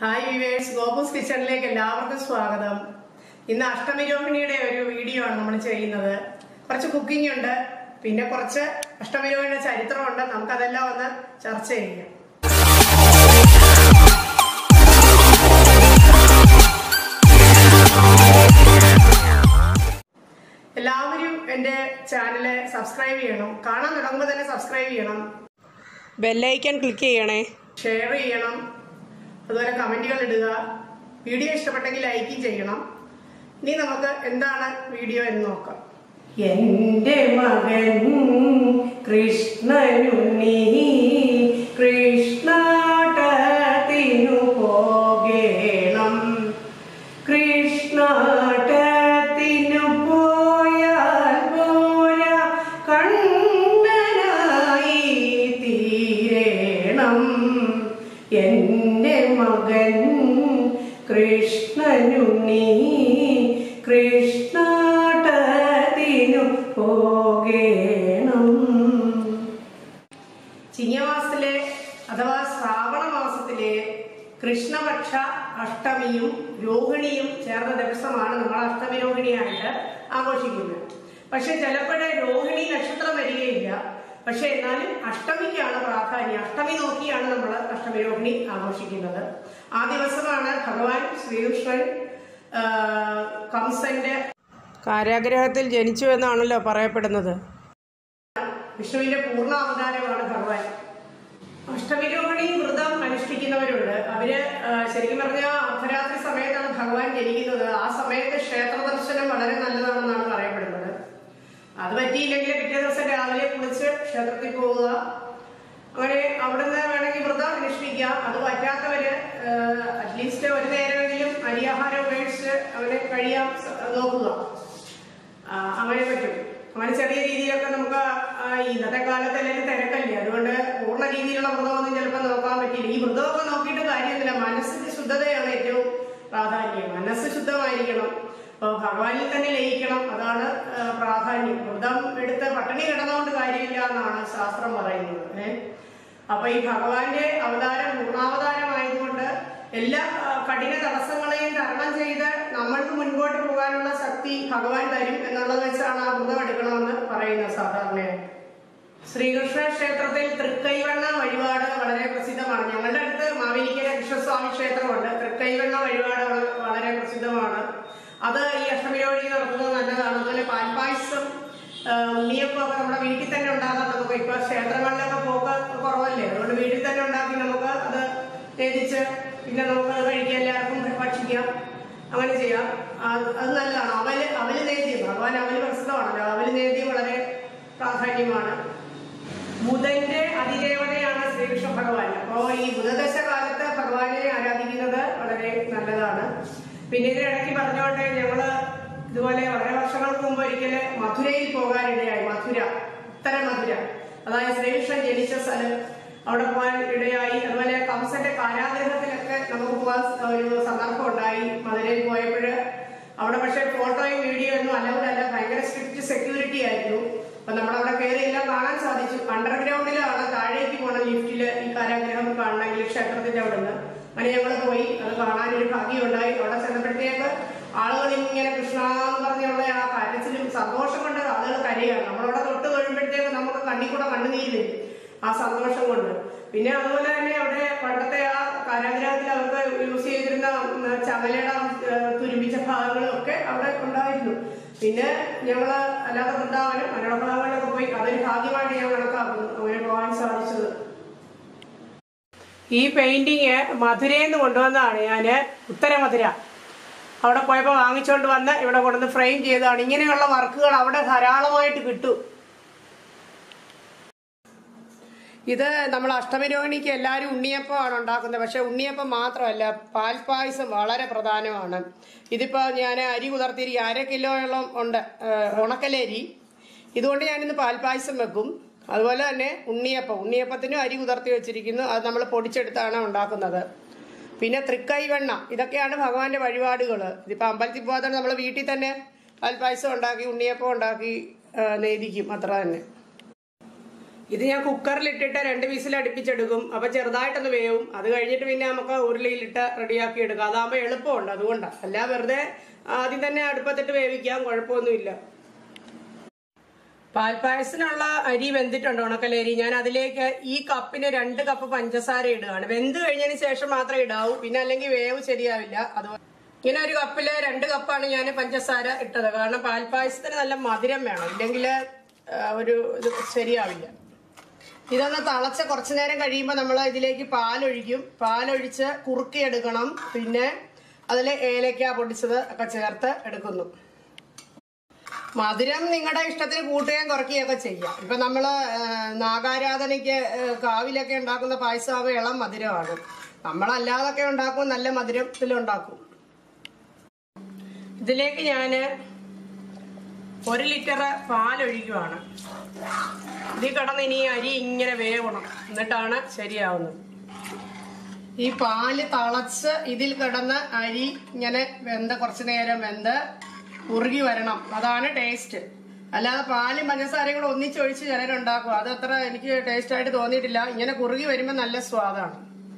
hi viewers ഗോപൂസ് കിച്ചണിലേക്ക് എല്ലാവർക്കും സ്വാഗതം ഇന്ന് അഷ്ടമി രോഹിണിയുടെ ഒരു വീഡിയോ ആണ് നമ്മൾ ചെയ്യുന്നത് കുറച്ച് കുക്കിംഗ് ഉണ്ട് പിന്നെ കുറച്ച് അഷ്ടമി രോഹിണിയുടെ ചരിത്രമുണ്ട് നമുക്കതെല്ലാം ഒന്ന് ചർച്ച ചെയ്യാം എല്ലാവരും എൻ്റെ ചാനല് സബ്സ്ക്രൈബ് ചെയ്യണം കാണാൻ തുടങ്ങുമ്പോൾ തന്നെ സബ്സ്ക്രൈബ് ചെയ്യണം ബെല്ലൈക്കൺ ക്ലിക്ക് ചെയ്യണേ ഷെയർ ചെയ്യണം അതുപോലെ കമൻറ്റുകൾ ഇടുക വീഡിയോ ഇഷ്ടപ്പെട്ടെങ്കിൽ ലൈക്കും ചെയ്യണം ഇനി നമുക്ക് എന്താണ് വീഡിയോ എന്ന് നോക്കാം എൻ്റെ മകൻ കൃഷ്ണനുണ്ണി കൃഷ്ണാട്ടത്തിനു പോകേണം കൃഷ്ണാട്ടത്തിനു പോയാൽ പോരാ കണ്ണനായി തീരേണം എൻ്റെ മകൻ കൃഷ്ണനുണ്ണി കൃഷ്ണാട്ടത്തിനു പോകേണം ചിങ്ങമാസത്തിലെ അഥവാ ശ്രാവണ മാസത്തിലെ കൃഷ്ണപക്ഷ അഷ്ടമിയും രോഹിണിയും ചേർന്ന ദിവസമാണ് നമ്മൾ അഷ്ടമി രോഹിണിയായിട്ട് ആഘോഷിക്കുന്നത് പക്ഷെ ചിലപ്പോഴേ രോഹിണി നക്ഷത്രം വരികയില്ല പക്ഷെ എന്നാലും അഷ്ടമിക്കാണ് പ്രാധാന്യം അഷ്ടമി നോക്കിയാണ് നമ്മൾ അഷ്ടമി രോഹിണി ആഘോഷിക്കുന്നത് ആ ദിവസമാണ് ഭഗവാൻ ശ്രീകൃഷ്ണൻ ആ, കംസന്റെ കാരാഗ്രഹത്തിൽ ജനിച്ചു എന്നാണല്ലോ പറയപ്പെടുന്നത് വിഷ്ണുവിന്റെ പൂർണ്ണ അവതാരമാണ് ഭഗവാൻ അഷ്ടമിരോഹിണി വ്രതം അനുഷ്ഠിക്കുന്നവരുണ്ട് അവര് ആ, ശരിക്കും പറഞ്ഞാൽ അർദ്ധരാത്രി സമയത്താണ് ഭഗവാൻ ജനിക്കുന്നത് ആ സമയത്ത് ക്ഷേത്ര ദർശനം വളരെ നല്ലതാണെന്നാണ് പറയപ്പെടുന്നത് അത് പറ്റിയില്ലെങ്കിൽ പിറ്റേ ദിവസം രാവിലെ കുളിച്ച് ക്ഷേത്രത്തിൽ പോവുക അങ്ങനെ അവിടുന്ന് വേണമെങ്കിൽ വ്രതം അനുഷ്ഠിക്കാം അത് പറ്റാത്തവര് അറ്റ്ലീസ്റ്റ് ഒരു നേരമെങ്കിലും അരിയാഹാരം ഉപേക്ഷിച്ച് അവരെ കഴിയാൻ സ- നോക്കുക ആ, അങ്ങനെ പറ്റും അങ്ങനെ ചെറിയ രീതിയിലൊക്കെ നമുക്ക് ആ, ഇന്നത്തെ കാലത്ത് എല്ലാവരും തിരക്കല്ലേ അതുകൊണ്ട് പൂർണ്ണ രീതിയിലുള്ള വ്രതമൊന്നും ചിലപ്പോൾ നോക്കാൻ പറ്റില്ല ഈ വ്രതമൊക്കെ നോക്കിയിട്ട് കാര്യമൊന്നുമില്ല മനസ്സിന്റെ ശുദ്ധതയാണ് ഏറ്റവും പ്രാധാന്യം മനസ്സ് ശുദ്ധമായിരിക്കണം അപ്പോൾ ഭഗവാനിൽ തന്നെ ലയിക്കണം അതാണ് ആ, പ്രാധാന്യം വ്രതം എടുത്ത് പട്ടിണി കിടന്നുകൊണ്ട് കാര്യമില്ല എന്നാണ് ശാസ്ത്രം പറയുന്നത് ഏഹ് അപ്പൊ ഈ ഭഗവാന്റെ അവതാരം പൂർണ്ണാവതാരമായതുകൊണ്ട് എല്ലാ ആ, കഠിന തടസ്സങ്ങളെയും തരണം ചെയ്ത് നമ്മൾക്ക് മുൻപോട്ട് പോകാനുള്ള ശക്തി ഭഗവാൻ തരും എന്നുള്ളത് വെച്ചാണ് ആ വ്രതം എടുക്കണമെന്ന് പറയുന്നത് സാധാരണയായി ശ്രീകൃഷ്ണ ക്ഷേത്രത്തിൽ തൃക്കൈവണ്ണ വഴിപാട് വളരെ പ്രസിദ്ധമാണ് ഞങ്ങളുടെ അടുത്ത് മാവേലിക്കര കൃഷ്ണസ്വാമി ക്ഷേത്രമുണ്ട് തൃക്കൈവണ്ണ വഴിപാട് വള- വളരെ പ്രസിദ്ധമാണ് അത് ഈ അഷ്ടമിരോഴി നടത്തുന്നത് നല്ലതാണ് അതുപോലെ പാൽപ്പായസം ആ, ഉണ്ണിയപ്പമൊക്കെ നമ്മുടെ വീട്ടിൽ തന്നെ ഉണ്ടാക്കാൻ നമുക്ക് ഇപ്പൊ ക്ഷേത്രങ്ങളിലൊക്കെ പോക്ക് കുറവല്ലേ അതുകൊണ്ട് വീട്ടിൽ തന്നെ ഉണ്ടാക്കി നമുക്ക് അത് തേജിച്ച് പിന്നെ നമുക്ക് അത് കഴിക്കാം എല്ലാവർക്കും ഭക്ഷിക്കാം അങ്ങനെ ചെയ്യാം അത് അത് നല്ലതാണ് അവല് അവല് നേദ്യം ഭഗവാൻ അവല് പ്രസിദ്ധമാണല്ലോ അവല് നേദ്യം വളരെ പ്രാധാന്യമാണ് ബുധന്റെ അതിദേവതയാണ് ശ്രീകൃഷ്ണ ഭഗവാൻ അപ്പോ ഈ ബുധദശ കാലത്ത് ഭഗവാനെ ആരാധിക്കുന്നത് വളരെ നല്ലതാണ് പിന്നെ ഇതിനിടയ്ക്ക് പറഞ്ഞോട്ടെ ഞങ്ങള് ഇതുപോലെ വളരെ വർഷങ്ങൾക്ക് മുമ്പ് ഒരിക്കല് മധുരയിൽ പോകാനിടയായി മധുര ഉത്തര മധുര അതായത് ശ്രീകൃഷ്ണൻ ജനിച്ച സ്ഥലം അവിടെ പോകാൻ ഇടയായി അതുപോലെ കംസന്റെ കാരാഗ്രഹത്തിലൊക്കെ നമുക്ക് പോകാൻ ഒരു സന്ദർഭം ഉണ്ടായി മധുരയിൽ പോയപ്പോഴ് അവിടെ പക്ഷേ ഫോട്ടോയും വീഡിയോ ഒന്നും അലൗഡ് അല്ല ഭയങ്കര സ്ട്രിക്റ്റ് സെക്യൂരിറ്റി ആയിരുന്നു അപ്പൊ നമ്മൾ അവിടെ കയറി എല്ലാം കാണാൻ സാധിച്ചു അണ്ടർഗ്രൗണ്ടിലാണ് താഴേക്ക് പോണ ലിഫ്റ്റില് ഈ കാരാഗ്രഹം കാണണമെങ്കിൽ ക്ഷേത്രത്തിന്റെ അവിടെ നിന്ന് അങ്ങനെ ഞങ്ങൾ പോയി അത് കാണാൻ ഒരു ഭാഗ്യം ഉണ്ടായി അവിടെ ചെന്നപ്പോഴത്തേക്ക് ആളുകൾ ഇങ്ങനെ കൃഷ്ണ എന്ന് പറഞ്ഞുള്ള ആ കരച്ചിലും സന്തോഷം കൊണ്ട് ആളുകൾ കരയാണ് നമ്മളവിടെ തൊട്ട് കഴിയുമ്പോഴത്തേക്ക് നമുക്ക് കണ്ണിൽ കൂടെ കണ്ണുനീര് വരും ആ സന്തോഷം കൊണ്ട് പിന്നെ അതുപോലെ തന്നെ അവിടെ പണ്ടത്തെ ആ കാരാഗ്രഹത്തിൽ അവർക്ക് യൂസ് ചെയ്തിരുന്ന ഉം, ചമലയുടെ ആ, തുരുമ്പിച്ച ഭാഗങ്ങളും ഒക്കെ അവിടെ ഉണ്ടായിരുന്നു പിന്നെ ഞങ്ങള് അല്ലാതെ വൃന്ദാവനം മലയാളഭാഗങ്ങളിലൊക്കെ പോയി അതൊരു ഭാഗ്യമായിട്ട് ഞാൻ കണക്കാക്കുന്നു അങ്ങനെ പോകാൻ സാധിച്ചത് ഈ പെയിന്റിങ് മധുരയിൽ നിന്ന് കൊണ്ടുവന്നതാണ് ഞാൻ ഉത്തര മധുര അവിടെ പോയപ്പോൾ വാങ്ങിച്ചുകൊണ്ട് വന്ന് ഇവിടെ കൊണ്ടുവന്ന് ഫ്രെയിം ചെയ്തതാണ് ഇങ്ങനെയുള്ള വർക്കുകൾ അവിടെ ധാരാളമായിട്ട് കിട്ടും ഇത് നമ്മൾ അഷ്ടമിരോഹിണിക്ക് എല്ലാവരും ഉണ്ണിയപ്പമാണ് ഉണ്ടാക്കുന്നത് പക്ഷെ ഉണ്ണിയപ്പം മാത്രമല്ല പാൽപ്പായസം വളരെ പ്രധാനമാണ് ഇതിപ്പോൾ ഞാൻ അരി കുതിർത്തിരി അര കിലോയോളം ഉണ്ട് ഏഹ്, ഉണക്കലരി ഇതുകൊണ്ട് ഞാനിന്ന് പാൽപ്പായസം വെക്കും അതുപോലെ തന്നെ ഉണ്ണിയപ്പം ഉണ്ണിയപ്പത്തിനും അരി കുതിർത്തി വെച്ചിരിക്കുന്നു അത് നമ്മൾ പൊടിച്ചെടുത്താണ് ഉണ്ടാക്കുന്നത് പിന്നെ തൃക്കൈവെണ്ണ ഇതൊക്കെയാണ് ഭഗവാന്റെ വഴിപാടുകൾ ഇതിപ്പോൾ അമ്പലത്തിൽ പോകാതെ നമ്മൾ വീട്ടിൽ തന്നെ പാൽപ്പായസം ഉണ്ടാക്കി ഉണ്ണിയപ്പം ഉണ്ടാക്കി ഏഹ്, നേദിക്കും അത്ര തന്നെ ഇത് ഞാൻ കുക്കറിലിട്ടിട്ട് രണ്ട് വിസിൽ അടുപ്പിച്ചെടുക്കും അപ്പൊ ചെറുതായിട്ടൊന്ന് വേവും അത് കഴിഞ്ഞിട്ട് പിന്നെ നമുക്ക് ഉരുളിയിലിട്ട് റെഡിയാക്കി എടുക്കാം അതാകുമ്പോൾ എളുപ്പമുണ്ട് അതുകൊണ്ടാണ് അല്ല വെറുതെ ആദ്യം തന്നെ അടുപ്പത്തിട്ട് വേവിക്കാം കുഴപ്പമൊന്നുമില്ല പാൽപ്പായസത്തിനുള്ള അരി വെന്തിട്ടുണ്ട് ഉണക്കലരി ഞാൻ അതിലേക്ക് ഈ കപ്പിന് രണ്ട് കപ്പ് പഞ്ചസാര ഇടുകയാണ് വെന്ത് കഴിഞ്ഞതിന് ശേഷം മാത്രമേ ഇടാവൂ പിന്നെ അല്ലെങ്കിൽ വേവ് ശരിയാവില്ല അതുപോലെ ഇങ്ങനെ ഒരു കപ്പില് രണ്ട് കപ്പാണ് ഞാൻ പഞ്ചസാര ഇട്ടത് കാരണം പാൽപ്പായസത്തിന് നല്ല മധുരം വേണം ഇല്ലെങ്കിൽ ഒരു ഇത് ശരിയാവില്ല ഇതൊന്ന് തിളച്ച് കുറച്ചു നേരം കഴിയുമ്പോൾ നമ്മൾ ഇതിലേക്ക് പാലൊഴിക്കും പാലൊഴിച്ച് കുറുക്കിയെടുക്കണം പിന്നെ അതിൽ ഏലക്ക പൊടിച്ചത് ഒക്കെ ചേർത്ത് എടുക്കുന്നു മധുരം നിങ്ങളുടെ ഇഷ്ടത്തിന് കൂട്ടുകയും കുറയ്ക്കുകയൊക്കെ ചെയ്യാം ഇപ്പൊ നമ്മള് ആ, നാഗാരാധനയ്ക്ക് ആ, കാവിലൊക്കെ ഉണ്ടാക്കുന്ന പായസമാവ് ഇളം മധുരമാണ് നമ്മളല്ലാതൊക്കെ ഉണ്ടാക്കും നല്ല മധുരത്തിലുണ്ടാക്കും ഇതിലേക്ക് ഞാന് ഒരു ലിറ്റർ പാലൊഴിക്കുവാണ് ഇതിൽ കിടന്ന് ഇനി അരി ഇങ്ങനെ വേവണം എന്നിട്ടാണ് ശരിയാവുന്നത് ഈ പാല് തിളച്ച് ഇതിൽ കിടന്ന് അരി ഇങ്ങനെ വെന്ത് കുറച്ചു നേരം വെന്ത് ഉറുകി വരണം അതാണ് ടേസ്റ്റ് അല്ലാതെ പാലും പഞ്ചസാരയും കൂടെ ഒന്നിച്ചൊഴിച്ച് ചിലരുണ്ടാക്കും അത് അത്ര എനിക്ക് ടേസ്റ്റ് ആയിട്ട് തോന്നിയിട്ടില്ല ഇങ്ങനെ കുറുകി വരുമ്പോൾ നല്ല സ്വാദാണ്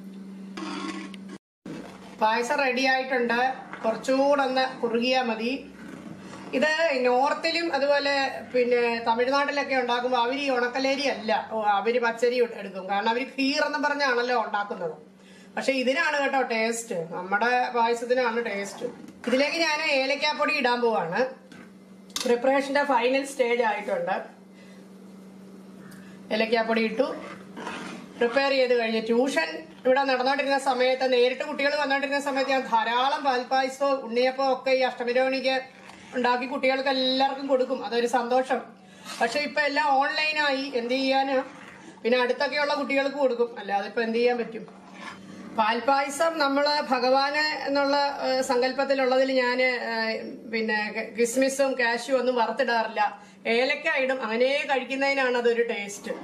പായസം റെഡി ആയിട്ടുണ്ട് കുറച്ചുകൂടെ ഒന്ന് കുറുകിയാൽ മതി ഇത് നോർത്തിലും അതുപോലെ പിന്നെ തമിഴ്നാട്ടിലൊക്കെ ഉണ്ടാക്കുമ്പോൾ അവർ ഈ ഉണക്കലേരി അല്ല ഓ, അവര് പച്ചരി എടുക്കും കാരണം അവർ ഖീർ എന്ന് പറഞ്ഞാണല്ലോ ഉണ്ടാക്കുന്നത് പക്ഷെ ഇതിനാണ് കേട്ടോ ടേസ്റ്റ് നമ്മുടെ പായസത്തിനാണ് ടേസ്റ്റ് ഇതിലേക്ക് ഞാൻ ഏലക്കാപ്പൊടി ഇടാൻ പോവാണ് പ്രിപ്പറേഷന്റെ ഫൈനൽ സ്റ്റേജ് ആയിട്ടുണ്ട് ഏലക്കാപ്പൊടി ഇട്ടു പ്രിപ്പയർ ചെയ്ത് കഴിഞ്ഞ് ട്യൂഷൻ ഇവിടെ നടന്നുകൊണ്ടിരുന്ന സമയത്ത് നേരിട്ട് കുട്ടികൾ വന്നുകൊണ്ടിരുന്ന സമയത്ത് ഞാൻ ധാരാളം പാൽപ്പായസവും ഉണ്ണിയപ്പവും ഒക്കെ ഈ അഷ്ടമിരോണിക്ക് ഉണ്ടാക്കി കുട്ടികൾക്ക് എല്ലാവർക്കും കൊടുക്കും അതൊരു സന്തോഷം പക്ഷെ ഇപ്പൊ എല്ലാം ഓൺലൈനായി എന്ത് ചെയ്യാന് പിന്നെ അടുത്തൊക്കെയുള്ള കുട്ടികൾക്ക് കൊടുക്കും അല്ലാതെ ഇപ്പൊ എന്ത് ചെയ്യാൻ പറ്റും പാൽപ്പായസം നമ്മള് ഭഗവാന് എന്നുള്ള ഏഹ്, സങ്കല്പത്തിലുള്ളതിൽ ഞാൻ പിന്നെ കിസ്മിസും കാഷ്യും ഒന്നും വറുത്തിടാറില്ല ഏലക്ക ഇടും അങ്ങനെ കഴിക്കുന്നതിനാണ് അതൊരു ടേസ്റ്റ്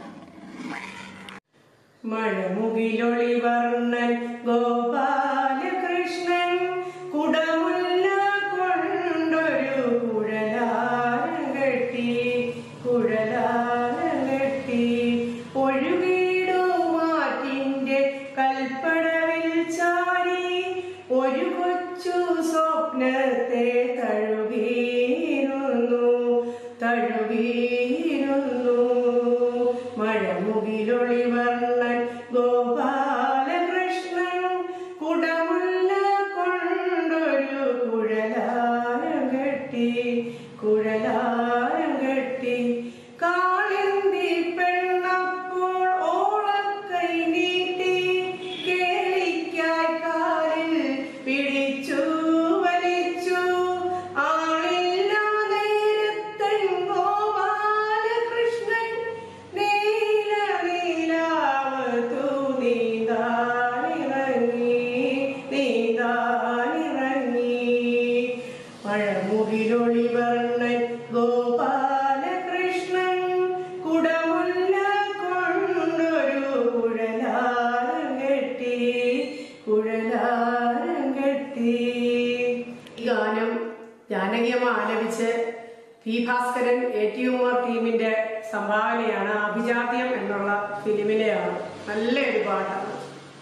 മഴമുകിലൊളി വർണ്ണൻ ഗോപാലകൃഷ്ണൻ കുടമുല്ല കൊണ്ടൊരു കുഴലാരം കെട്ടി കുഴലാരം കെട്ടി ഒഴുകിടു മാറ്റിന്റെ കൽപ്പടവിൽ ചാരി ഒരു കൊച്ചു സ്വപ്നത്തെ തഴുകിയിരുന്നു തഴുകിയിരുന്നു മഴമുകിലൊളി വർണ്ണൻ ഗോപാലകൃഷ്ണൻ കുടമുല്ല കൊണ്ടൊരു കുഴലാരം കെട്ടി കുഴലാരം കെട്ടി കാളിന്തി പെണ്ണപ്പോൾ ഓളക്കൈ നീട്ടി കേളിക്കായി കാലിൽ പിടിച്ചു വലിച്ചു ആളില്ലാ നേരത്തൻ ഗോപാലകൃഷ്ണൻ നീല നീലാവതു നീന്താനിറങ്ങി നീന്താനിറങ്ങി മഴമുകിലൊളി വർണ്ണൻ ഗോപാലകൃഷ്ണൻ കുടമുല്ല കൊണ്ടൊരു കുഴലാരം കെട്ടി കുഴലാരം കെട്ടി ഈ ഗാനം ജാനകിയമ്മ ആലപിച്ച് P Bhaskaran A T Ummer ടീമിന്റെ സംഭാവനയാണ് അഭിജാത്യം എന്നുള്ള ഫിലിമിലെയാണ് നല്ലൊരു പാട്ടാണ്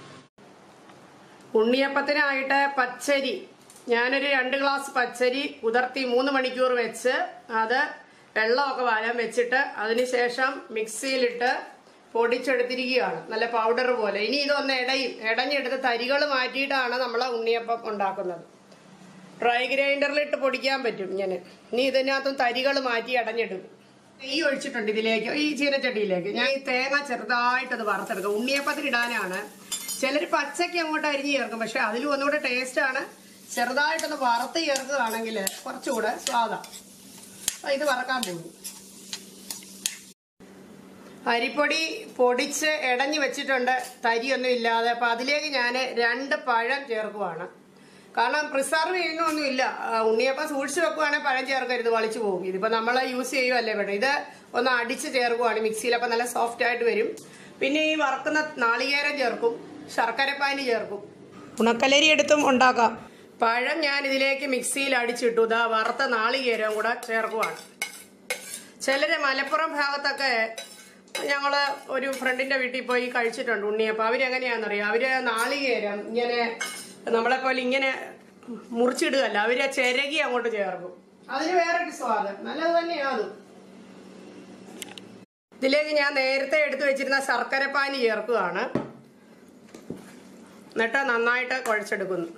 ഉണ്ണിയപ്പത്തിനായിട്ട് പച്ചരി ഞാനൊരു രണ്ട് ഗ്ലാസ് പച്ചരി കുതിർത്തി മൂന്ന് മണിക്കൂർ വെച്ച് അത് വെള്ളമൊക്കെ വാരാൻ വെച്ചിട്ട് അതിനുശേഷം മിക്സിയിലിട്ട് പൊടിച്ചെടുത്തിരിക്കുകയാണ് നല്ല പൗഡർ പോലെ ഇനി ഇതൊന്ന് ഇടയും ഇടഞ്ഞെടുത്ത് തരികൾ മാറ്റിയിട്ടാണ് നമ്മൾ ഉണ്ണിയപ്പം ഉണ്ടാക്കുന്നത് ഡ്രൈ ഗ്രൈൻഡറിലിട്ട് പൊടിക്കാൻ പറ്റും ഇങ്ങനെ ഇനി ഇതിനകത്തും തരികൾ മാറ്റി അടഞ്ഞെടുക്കും നെയ്യ് ഒഴിച്ചിട്ടുണ്ട് ഇതിലേക്ക് ഈ ചീനച്ചട്ടിയിലേക്ക് ഞാൻ ഈ തേങ്ങ ചെറുതായിട്ടത് വറുത്തെടുക്കും ഉണ്ണിയപ്പത്തിന് ഇടാനാണ് ചിലർ പച്ചയ്ക്ക് അങ്ങോട്ട് അരിഞ്ഞ് ചേർക്കും പക്ഷെ അതിലും ഒന്നുകൂടെ ടേസ്റ്റ് ആണ് ചെറുതായിട്ടൊന്ന് വറുത്ത് ചേർക്കുകയാണെങ്കിൽ കുറച്ചുകൂടെ സ്വാദാ അപ്പൊ ഇത് വറക്കാൻ പോകും അരിപ്പൊടി പൊടിച്ച് ഇടഞ്ഞു വെച്ചിട്ടുണ്ട് തരിയൊന്നും ഇല്ലാതെ അപ്പൊ അതിലേക്ക് ഞാൻ രണ്ട് പഴം ചേർക്കുവാണ് കാരണം പ്രിസർവ് ചെയ്യുന്നൊന്നുമില്ല ആ, ഉണ്ണിയപ്പം സൂക്ഷിച്ച് വെക്കുവാണെങ്കിൽ പഴം ചേർക്കരുത് വളിച്ചു പോകും ഇതിപ്പോ നമ്മൾ യൂസ് ചെയ്യുമല്ലേ വേണം ഇത് ഒന്ന് അടിച്ച് ചേർക്കുവാണ് മിക്സിയിൽ അപ്പൊ നല്ല സോഫ്റ്റ് ആയിട്ട് വരും പിന്നെ ഈ വറക്കുന്ന നാളികേരം ചേർക്കും ശർക്കരപ്പാനി ചേർക്കും ഉണക്കലരി എടുത്തും ഉണ്ടാക്കാം പഴം ഞാൻ ഇതിലേക്ക് മിക്സിയിൽ അടിച്ചിട്ടു ഇതാ വറുത്ത നാളികേരവും കൂടെ ചേർക്കുവാണ് ചിലര് മലപ്പുറം ഭാഗത്തൊക്കെ ഞങ്ങള് ഒരു ഫ്രണ്ടിന്റെ വീട്ടിൽ പോയി കഴിച്ചിട്ടുണ്ട് ഉണ്ണിയപ്പം അവരെങ്ങനെയാണെന്നറിയാം അവര് നാളികേരം ഇങ്ങനെ നമ്മളെ പോലെ ഇങ്ങനെ മുറിച്ചിടുകയല്ല അവര് ചിരകി അങ്ങോട്ട് ചേർക്കും അതിന് വേറൊരു സ്വാദ് നല്ലത് തന്നെയാണ് അതും ഇതിലേക്ക് ഞാൻ നേരത്തെ എടുത്തു വെച്ചിരുന്ന ശർക്കരപ്പാനി ചേർക്കുകയാണ് എന്നിട്ട് നന്നായിട്ട് കുഴച്ചെടുക്കുന്നു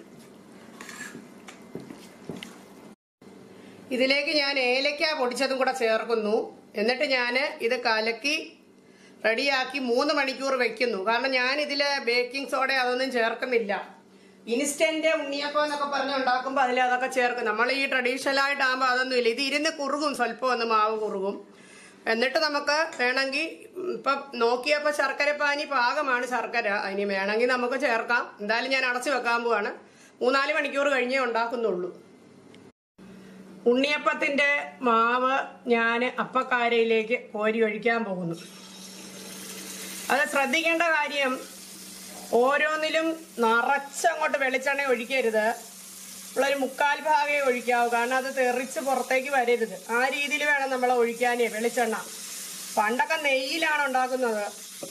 ഇതിലേക്ക് ഞാൻ ഏലക്ക പൊടിച്ചതും കൂടെ ചേർക്കുന്നു എന്നിട്ട് ഞാൻ ഇത് കലക്കി റെഡിയാക്കി മൂന്ന് മണിക്കൂർ വെക്കുന്നു കാരണം ഞാൻ ഇതിൽ ബേക്കിംഗ് സോഡ അതൊന്നും ചേർക്കുന്നില്ല ഇൻസ്റ്റന്റ് ഉണ്ണിയപ്പം എന്നൊക്കെ പറഞ്ഞ് ഉണ്ടാക്കുമ്പോൾ അതിൽ അതൊക്കെ ചേർക്കും നമ്മൾ ഈ ട്രഡീഷണൽ ആയിട്ടാകുമ്പോൾ അതൊന്നും ഇല്ല ഇത് ഇരുന്ന് കുറുകും സ്വല്പം ഒന്ന് മാവ് കുറുകും എന്നിട്ട് നമുക്ക് വേണമെങ്കിൽ ഇപ്പൊ നോക്കിയപ്പോൾ ശർക്കരപ്പാനി പാകമാണ് ശർക്കര അതിന് വേണമെങ്കിൽ നമുക്ക് ചേർക്കാം എന്തായാലും ഞാൻ അടച്ചു വെക്കാൻ പോവാണ് മൂന്നാല് മണിക്കൂർ കഴിഞ്ഞേ ഉണ്ടാക്കുന്നുള്ളൂ ഉണ്ണിയപ്പത്തിന്റെ മാവ് ഞാൻ അപ്പക്കാരയിലേക്ക് കോരി ഒഴിക്കാൻ പോകുന്നു അത് ശ്രദ്ധിക്കേണ്ട കാര്യം ഓരോന്നിലും നിറച്ചങ്ങോട്ട് വെളിച്ചെണ്ണ ഒഴിക്കരുത് നമ്മളൊരു മുക്കാൽ ഭാഗമേ ഒഴിക്കാവൂ കാരണം അത് തെറിച്ച് പുറത്തേക്ക് വരരുത് ആ രീതിയിൽ വേണം നമ്മൾ ഒഴിക്കാനേ വെളിച്ചെണ്ണ പണ്ടൊക്കെ നെയ്യിലാണ് ഉണ്ടാക്കുന്നത്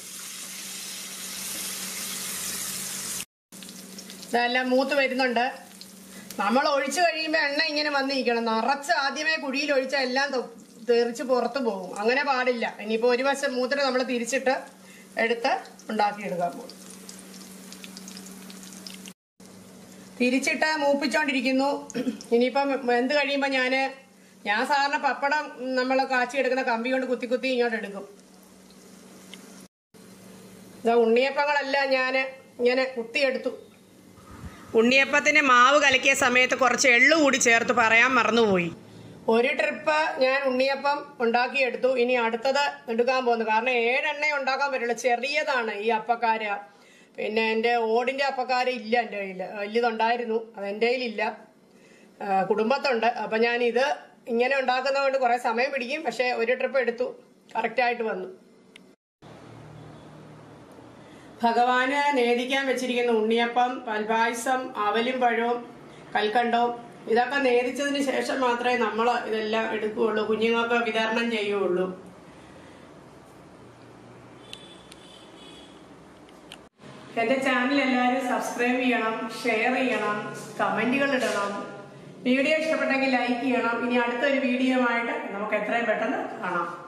ഇതെല്ലാം മൂത്ത് വരുന്നുണ്ട് നമ്മൾ ഒഴിച്ചു കഴിയുമ്പോൾ എണ്ണ ഇങ്ങനെ വന്നിരിക്കണം നിറച്ച് ആദ്യമേ കുഴിയിൽ ഒഴിച്ചാൽ എല്ലാം തൊ- തെറിച്ച് പുറത്ത് പോകും അങ്ങനെ പാടില്ല ഇനിയിപ്പോൾ ഒരു വശം മൂത്തിട്ട് നമ്മൾ തിരിച്ചിട്ട് എടുത്ത് ഉണ്ടാക്കിയെടുക്കാൻ പോകും തിരിച്ചിട്ട് മൂപ്പിച്ചോണ്ടിരിക്കുന്നു ഇനിയിപ്പം എന്ത് കഴിയുമ്പോൾ ഞാൻ ഞാൻ സാധാരണ പപ്പടം നമ്മൾ കാച്ചിയെടുക്കുന്ന കമ്പി കൊണ്ട് കുത്തി കുത്തി ഇങ്ങോട്ട് എടുക്കും ഇതാ ഉണ്ണിയപ്പങ്ങളെല്ലാം ഞാൻ ഇങ്ങനെ കുത്തിയെടുത്തു ഉണ്ണിയപ്പത്തിന് മാവ് കലക്കിയ സമയത്ത് കുറച്ച് എള്ളു കൂടി ചേർത്ത് പറയാൻ മറന്നുപോയി ഒരു ട്രിപ്പ് ഞാൻ ഉണ്ണിയപ്പം ഉണ്ടാക്കിയെടുത്തു ഇനി അടുത്തത് എടുക്കാൻ പോകുന്നു കാരണം ഏഴെണ്ണ ഉണ്ടാക്കാൻ പറ്റുള്ളൂ ചെറിയതാണ് ഈ അപ്പക്കാര പിന്നെ എൻ്റെ ഓടിൻ്റെ അപ്പക്കാര ഇല്ല എൻ്റെ കയ്യിൽ വലിയതുണ്ടായിരുന്നു അത് എൻ്റെ കയ്യിലില്ല ആ, കുടുംബത്തുണ്ട് അപ്പം ഞാൻ ഇത് ഇങ്ങനെ ഉണ്ടാക്കുന്നതുകൊണ്ട് കുറേ സമയം പിടിക്കും പക്ഷേ ഒരു ട്രിപ്പ് എടുത്തു കറക്റ്റായിട്ട് വന്നു ഭഗവാന് നേദിക്കാൻ വെച്ചിരിക്കുന്ന ഉണ്ണിയപ്പം പൽപായസം അവലും പഴവും കൽക്കണ്ടവും ഇതൊക്കെ നേദിച്ചതിന് ശേഷം മാത്രമേ നമ്മൾ ഇതെല്ലാം എടുക്കുകയുള്ളൂ കുഞ്ഞുങ്ങൾക്ക് വിതരണം ചെയ്യുകയുള്ളൂ എന്റെ ചാനൽ എല്ലാവരും സബ്സ്ക്രൈബ് ചെയ്യണം ഷെയർ ചെയ്യണം കമന്റുകൾ ഇടണം വീഡിയോ ഇഷ്ടപ്പെട്ടെങ്കിൽ ലൈക്ക് ചെയ്യണം ഇനി അടുത്തൊരു വീഡിയോ ആയിട്ട് നമുക്ക് എത്രയും പെട്ടെന്ന് കാണാം